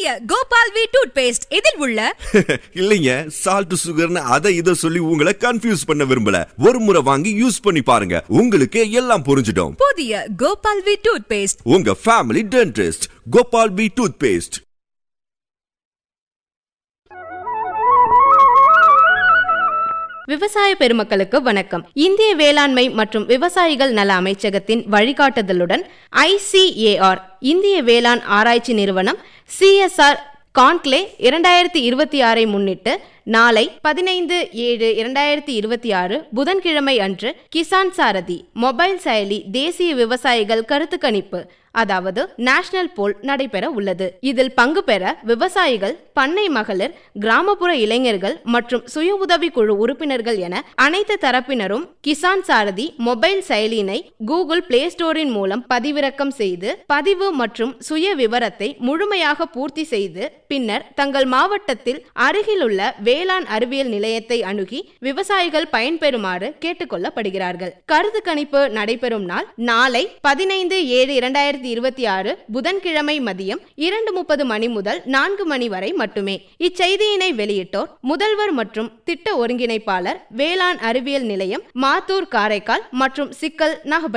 புதிய Gopal V tooth paste இதில் உள்ள இல்லைங்க சால்ட் சுகர்னு அதை இதை சொல்லி உங்களை கன்ஃபியூஸ் பண்ண விரும்பல ஒரு முறை வாங்கி யூஸ் பண்ணி பாருங்க உங்களுக்கு எல்லாம் புரிஞ்சிடும் புதிய கோபால் வி டூத் பேஸ்ட் உங்க family dentist Gopal B toothpaste விவசாய பெருமக்களுக்கு வணக்கம் இந்திய வேளாண்மை மற்றும் விவசாயிகள் நல அமைச்சகத்தின் வழிகாட்டுதலுடன் ஐசிஏஆர் இந்திய வேளாண் ஆராய்ச்சி நிறுவனம் சிஎஸ்ஆர் கான்க்ளே இரண்டாயிரத்தி இருபத்தி ஆறை முன்னிட்டு நாளை பதினைந்து ஏழு இரண்டாயிரத்தி இருபத்தி ஆறு புதன்கிழமை அன்று கிசான் சாரதி மொபைல் செயலி தேசிய விவசாயிகள் கருத்து கணிப்பு அதாவது நேஷனல் போல் நடைபெற உள்ளது இதில் பங்கு பெற விவசாயிகள் பண்ணை மகளிர் கிராமப்புற இளைஞர்கள் மற்றும் சுய உதவி குழு உறுப்பினர்கள் என அனைத்து தரப்பினரும் கிசான் சாரதி மொபைல் செயலினை கூகுள் பிளே ஸ்டோரின் மூலம் பதிவிறக்கம் செய்து பதிவு மற்றும் சுய விவரத்தை முழுமையாக பூர்த்தி செய்து பின்னர் தங்கள் மாவட்டத்தில் அருகிலுள்ள வேளாண் அறிவியல் நிலையத்தை அணுகி விவசாயிகள் பயன்பெறுமாறு கேட்டுக்கொள்ளப்படுகிறார்கள் கருத்து கணிப்பு நடைபெறும் நாள் நாளை பதினைந்து ஏழு இரண்டாயிரத்தி இருபத்தி ஆறு புதன்கிழமை மதியம் இரண்டு முப்பது மணி முதல் நான்கு மணி வரை மட்டுமே இச்செய்தியினை வெளியிட்டோர் முதல்வர் மற்றும் திட்ட ஒருங்கிணைப்பாளர் வேளாண் அறிவியல் நிலையம் மாத்தூர் காரைக்கால் மற்றும் சிக்கல் நாகப்பட்டினம்